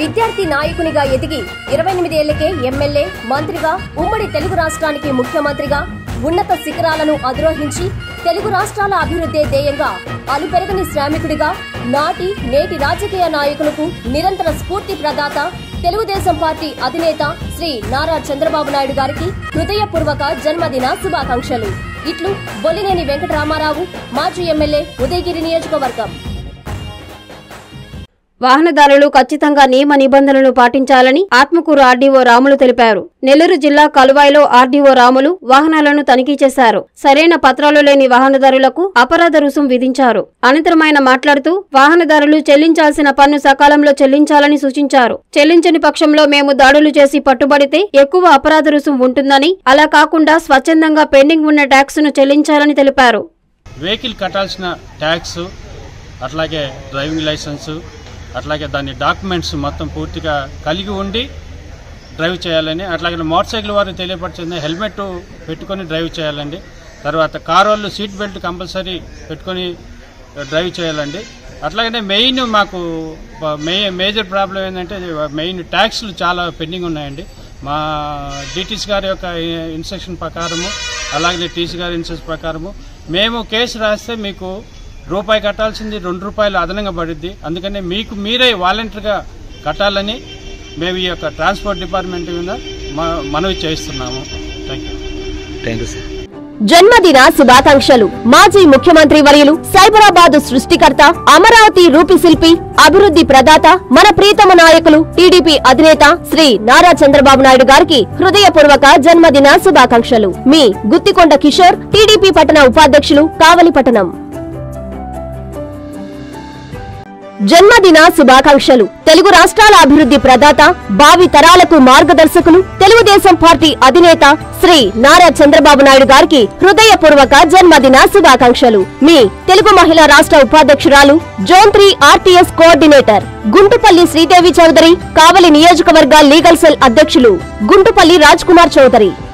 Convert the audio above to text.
విద్యార్థి నాయకునిగా ఎదిగి ఇరవై ఎనిమిది ఏళ్లకే ఎమ్మెల్యే మంత్రిగా ఉమ్మడి తెలుగు రాష్ట్రానికి ముఖ్యమంత్రిగా ఉన్నత శిఖరాలను అధిరోహించి తెలుగు రాష్ట్రాల అభివృద్ధే ధ్యేయంగా అలుపెరగని శ్రామికుడిగా నాటి నేటి రాజకీయ నాయకులకు నిరంతర స్ఫూర్తి ప్రదాత తెలుగుదేశం పార్టీ అధినేత శ్రీ నారా చంద్రబాబు నాయుడు గారికి హృదయపూర్వక జన్మదిన శుభాకాంక్షలు ఇట్లు బొల్లినేని వెంకటరామారావు మాజీ ఎమ్మెల్యే ఉదయగిరి నియోజకవర్గం వాహనదారులు ఖచ్చితంగా నియమ నిబంధనలను పాటించాలని ఆత్మకూరు ఆర్డీఓ రాములు తెలిపారు నెల్లూరు జిల్లా కలువాయిలో ఆర్డీఓ రాములు వాహనాలను తనిఖీ చేశారు సరైన పత్రాలు లేని వాహనదారులకు అపరాధ రుసుం విధించారు అనంతరం ఆయన మాట్లాడుతూ వాహనదారులు చెల్లించాల్సిన పన్ను సకాలంలో చెల్లించాలని సూచించారు చెల్లించని పక్షంలో మేము దాడులు చేసి పట్టుబడితే ఎక్కువ అపరాధ రుసుం ఉంటుందని అలా కాకుండా స్వచ్ఛందంగా పెండింగ్ ఉన్న ట్యాక్సును చెల్లించాలని తెలిపారు వెహికల్ కట్టాల్సిన ట్యాక్స్ అట్లాగే డ్రైవింగ్ లైసెన్సు అట్లాగే దాని డాక్యుమెంట్స్ మొత్తం పూర్తిగా కలిగి ఉండి డ్రైవ్ చేయాలని అట్లాగే మోటార్ సైకిల్ వారు తెలియపరిచింది హెల్మెట్ పెట్టుకొని డ్రైవ్ చేయాలండి తర్వాత కార్ వాళ్ళు సీట్ బెల్ట్ కంపల్సరీ పెట్టుకొని డ్రైవ్ చేయాలండి అట్లాగనే మెయిన్ మాకు మే మేజర్ ప్రాబ్లం ఏంటంటే మెయిన్ ట్యాక్స్లు చాలా పెండింగ్ ఉన్నాయండి మా డిటిసి గారి యొక్క ఇన్స్ట్రక్షన్ ప్రకారము అలాగే టీసీ గారి ఇన్స్ట్రక్షన్ ప్రకారము మేము కేసు రాస్తే మీకు రూపాయి కట్టాల్సింది రెండు రూపాయలు అదనంగా పడుద్ది అందుకనే మీకు మీరే వాలంటీర్గా కట్టాలని మేము ఈ యొక్క ట్రాన్స్పోర్ట్ డిపార్ట్మెంట్ మీద మ- మనవి చేస్తున్నాము thank you thank you sir జన్మదిన శుభాకాంక్షలు మాజీ ముఖ్యమంత్రి వర్యులు సైబరాబాద్ సృష్టికర్త అమరావతి రూపిశిల్పి అభివృద్ధి ప్రదాత మన ప్రీతమ నాయకులు టీడీపీ అధినేత శ్రీ నారా చంద్రబాబు నాయుడు గారికి హృదయపూర్వక జన్మదిన శుభాకాంక్షలు మీ గుత్తికొండ కిషోర్ టీడీపీ పట్టణ ఉపాధ్యక్షులు కావలి పట్టణం జన్మదిన శుభాకాంక్షలు తెలుగు రాష్ట్రాల అభివృద్ధి ప్రదాత భావి తరాలకు మార్గదర్శకులు తెలుగుదేశం పార్టీ అధినేత శ్రీ నారా చంద్రబాబు నాయుడు గారికి హృదయపూర్వక జన్మదిన శుభాకాంక్షలు మీ తెలుగు మహిళా రాష్ట్ర ఉపాధ్యక్షురాలు zone three RTS coordinator Guntupalli Sridevi Chowdary Kavali నియోజకవర్గ లీగల్ సెల్ అధ్యక్షులు గుంటుపల్లి రాజ్ కుమార్ చౌదరి